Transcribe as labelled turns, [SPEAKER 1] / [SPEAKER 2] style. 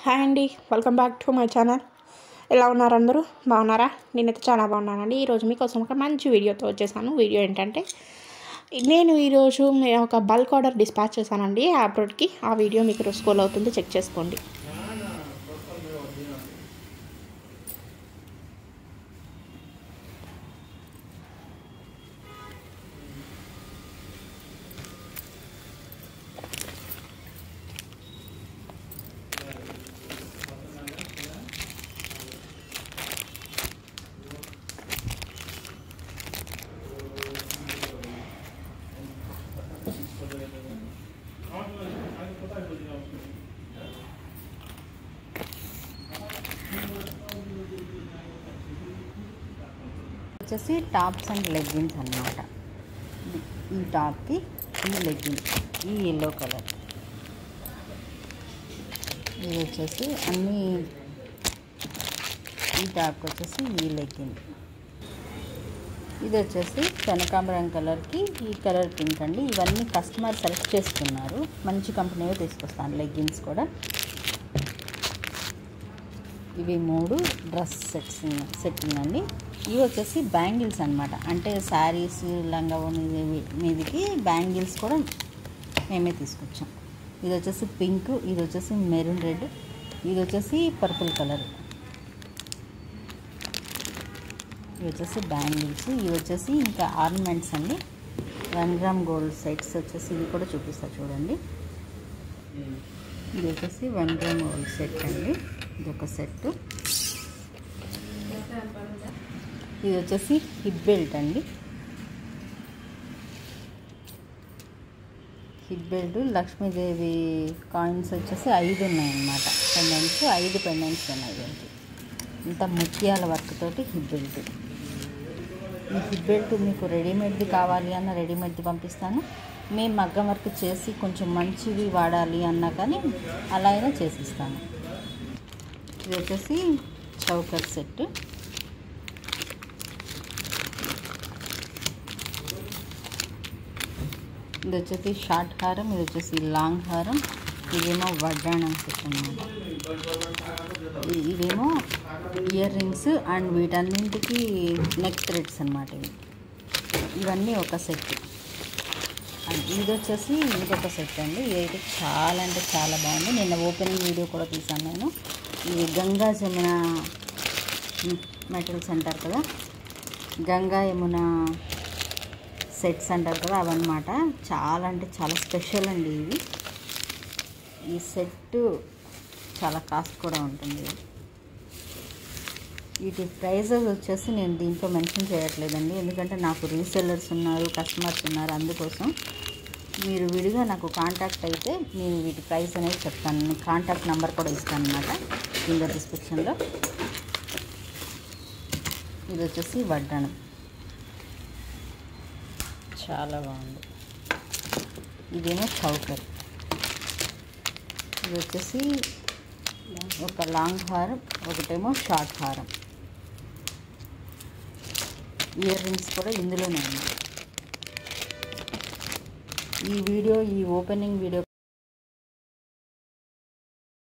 [SPEAKER 1] hi అండి welcome back to my channel ఎలా ఉన్నారు అందరూ బాగున్నారా నేనైతే చాలా బాగున్నానండి ఈరోజు మీకోసం ఒక మంచి వీడియోతో వచ్చేసాను వీడియో ఏంటంటే నేను ఈరోజు మే- ఒక బల్క్ ఆర్డర్ డిస్పాచ్ చేశానండి యాప్రోడ్కి ఆ వీడియో మీకు స్కూల్ అవుతుంది చెక్ చేసుకోండి
[SPEAKER 2] వచ్చేసి టాప్స్ అండ్ లెగ్గిన్స్ అన్నమాట ఈ టాప్కి ఈ లెగ్గిన్స్ ఈ ఎల్లో కలర్ ఇది వచ్చేసి అన్ని ఈ టాప్కి వచ్చేసి ఈ లెగ్గిన్ ఇది వచ్చేసి కనకాంబరం కలర్కి ఈ కలర్ పింక్ అండి ఇవన్నీ కస్టమర్ సెలెక్ట్ చేసుకున్నారు మంచి కంపెనీలో తీసుకొస్తాను లెగ్గిన్స్ కూడా ఇవి మూడు డ్రెస్ సెట్స్ సెట్టింగ్ అండి ఇవి వచ్చేసి బ్యాంగిల్స్ అన్నమాట అంటే శారీస్ లంగా మీదకి బ్యాంగిల్స్ కూడా మేమే తీసుకొచ్చాం ఇది వచ్చేసి పింక్ ఇది వచ్చేసి మెరూన్ రెడ్ ఇది వచ్చేసి పర్పుల్ కలర్ ఇవి వచ్చేసి బ్యాంగిల్స్ ఇవి వచ్చేసి ఇంకా ఆర్నమెంట్స్ అండి వన్ గ్రామ్ గోల్డ్ సెట్స్ వచ్చేసి ఇవి కూడా చూపిస్తా చూడండి ఇది వచ్చేసి వన్ గ్రామ్ గోల్డ్ సెట్ అండి ఇది ఒక సెట్ ఇది వచ్చేసి హిప్ బెల్ట్ అండి హిప్ బెల్ట్ లక్ష్మీదేవి కాయిన్స్ వచ్చేసి ఐదు ఉన్నాయన్నమాట పెండెంట్స్ ఐదు పెండెంట్స్ ఉన్నాయి దీనికి ఇంత ముత్యాల వర్క్ తోటి హిప్ బెల్ట్ ఈ హిప్ బెల్ట్ మీకు రెడీమేడ్ది కావాలి అన్న రెడీమేడ్ది పంపిస్తాను మేము మగ్గం వర్క్ చేసి కొంచెం మంచివి వాడాలి అన్నా కానీ అలా అయినా చేసిస్తాను ఇది వచ్చేసి చౌకర్ సెట్ ఇది వచ్చేసి షార్ట్ హారం ఇది వచ్చేసి లాంగ్ హారం ఇదేమో వడ్డాణం సెట్ అన్నమాట ఇ- ఇవేమో ఇయర్ రింగ్స్ అండ్ వీటన్నింటికి నెక్ థ్రెడ్స్ అనమాట ఇవి ఇవన్నీ ఒక సెట్ అండ్ ఇది వచ్చేసి ఇంకొక సెట్ అండి ఇదైతే చాలా అంటే చాలా బాగుంది నిన్న ఓపెనింగ్ వీడియో కూడా తీసాను నేను ఇవి గంగా జమున మెటల్స్ అంటారు కదా గంగా యమున సెట్స్ అంటారు కదా అవన్నమాట చాలా అంటే చాలా స్పెషల్ అండి ఇవి ఈ సెట్ చాలా కాస్ట్ కూడా ఉంటుంది వీటి ప్రైజెస్ వచ్చేసి నేను దీంట్లో మెన్షన్ చేయట్లేదండి ఎందుకంటే నాకు రీసెల్లర్స్ ఉన్నారు కస్టమర్స్ ఉన్నారు అందుకోసం మీరు విడిగా నాకు కాంటాక్ట్ అయితే నేను వీటి ప్రైస్ అనేది చెప్తాను నేను కాంటాక్ట్ నెంబర్ కూడా ఇస్తాను అనమాట కింద డిస్క్రిప్షన్లో ఇది వచ్చేసి వడ్డాణం చాలా బాగుంది ఇదేమో చౌకర్ ఇది వచ్చేసి ఒక లాంగ్ హారం ఒకటేమో షార్ట్ హారం ఇయర్ రింగ్స్ కూడా ఇందులోనే ఉన్నాయి ఈ వీడియో ఈ ఓపెనింగ్ వీడియో